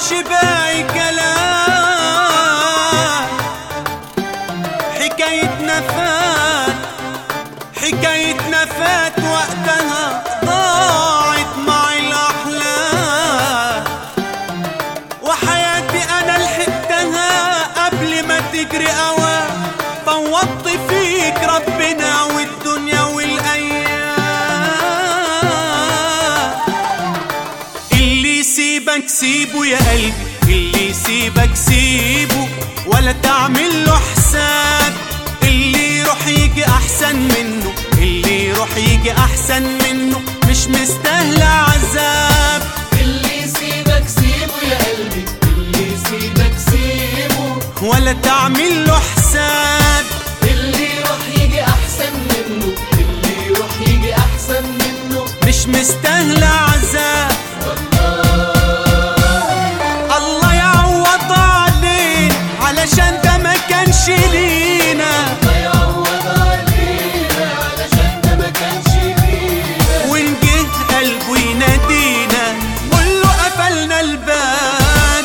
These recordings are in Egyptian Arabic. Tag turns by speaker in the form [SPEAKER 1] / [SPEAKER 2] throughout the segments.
[SPEAKER 1] اقولش باقي كلام حكايتنا فات حكايتنا فات وقتها ضاعت مع الاحلام وحياتي انا لحقتها قبل ما تجري اوام فوضت فيك ربنا والدنيا والايام اللي يسيبك سيبه يا قلبي اللي يسيبك سيبه ولا تعمل له حساب اللي يروح يجي احسن منه اللي يروح يجي احسن منه مش مستاهل عذاب
[SPEAKER 2] اللي يسيبك سيبه يا قلبي اللي يسيبك سيبه
[SPEAKER 1] ولا تعمل له حساب
[SPEAKER 2] اللي يروح يجي احسن منه اللي يروح يجي احسن منه
[SPEAKER 1] مش مستاهل عذاب الله يعوض عليه علشان ده ما كانش لينا
[SPEAKER 2] ما يعوض علينا علشان ده ما كانش فينا
[SPEAKER 1] وإن جه قلبه ينادينا قول له قفلنا الباب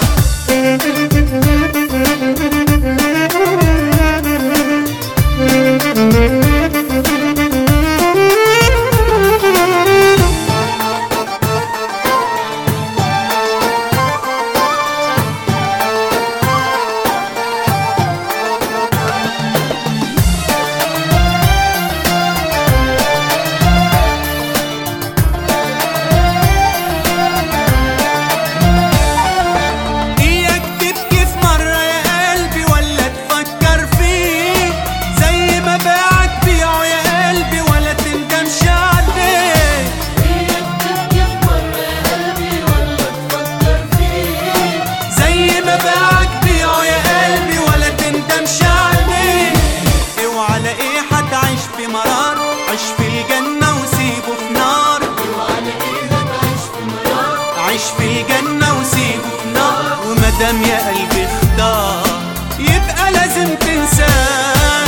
[SPEAKER 1] إياك تبكي في مرة يا قلبي ولا تفكر فيه زي ما باعك بيعه يا قلبي ولا تندمش عليه
[SPEAKER 2] اياك تبكي في مرة يا قلبي ولا تفكر فيه
[SPEAKER 1] زي ما باعك بيعه يا قلبي ولا تندمش عليه اوعى على ايه هتعيش في مرار عيش في الجنة وسيبه في نار
[SPEAKER 2] وعلى ايه هتعيش في مرار
[SPEAKER 1] عيش في الجنة وسيبه في نار ومادام يا قلبي اختار يبقى لازم تنساه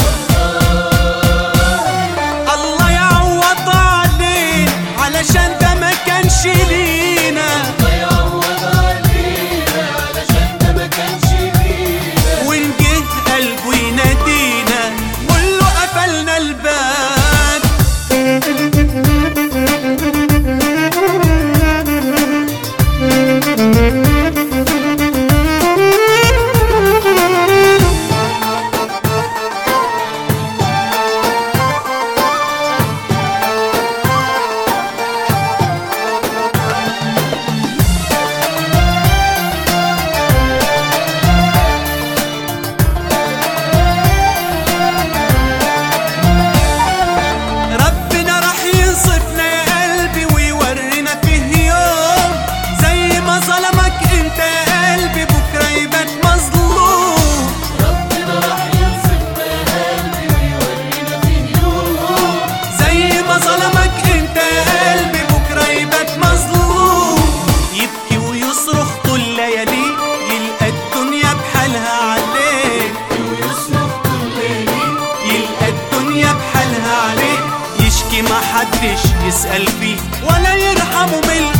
[SPEAKER 1] الله يعوض عليه علشان ده ما كانش لينا
[SPEAKER 2] ما يعوض علينا علشان ده ما كانش فينا
[SPEAKER 1] وإن جه قلبه ينادينا قول له قفلنا الباب ربنا راح ينصفنا يا قلبي ويورينا فيه يوم زي ما ظلمك انت يا قلبي بكره يبات مظلوم
[SPEAKER 2] ربنا راح ينصفنا يا قلبي ويورينا فيه يوم
[SPEAKER 1] زي ما ظلمك انت يا قلبي بكره يبات مظلوم يبكي ويصرخ طول ليالي يلقى الدنيا بحالها عليه
[SPEAKER 2] ويصرخ كل ليل
[SPEAKER 1] يلقى الدنيا بحالها عليه يشكي ما حدش يسأل فيه ولا يرحمه من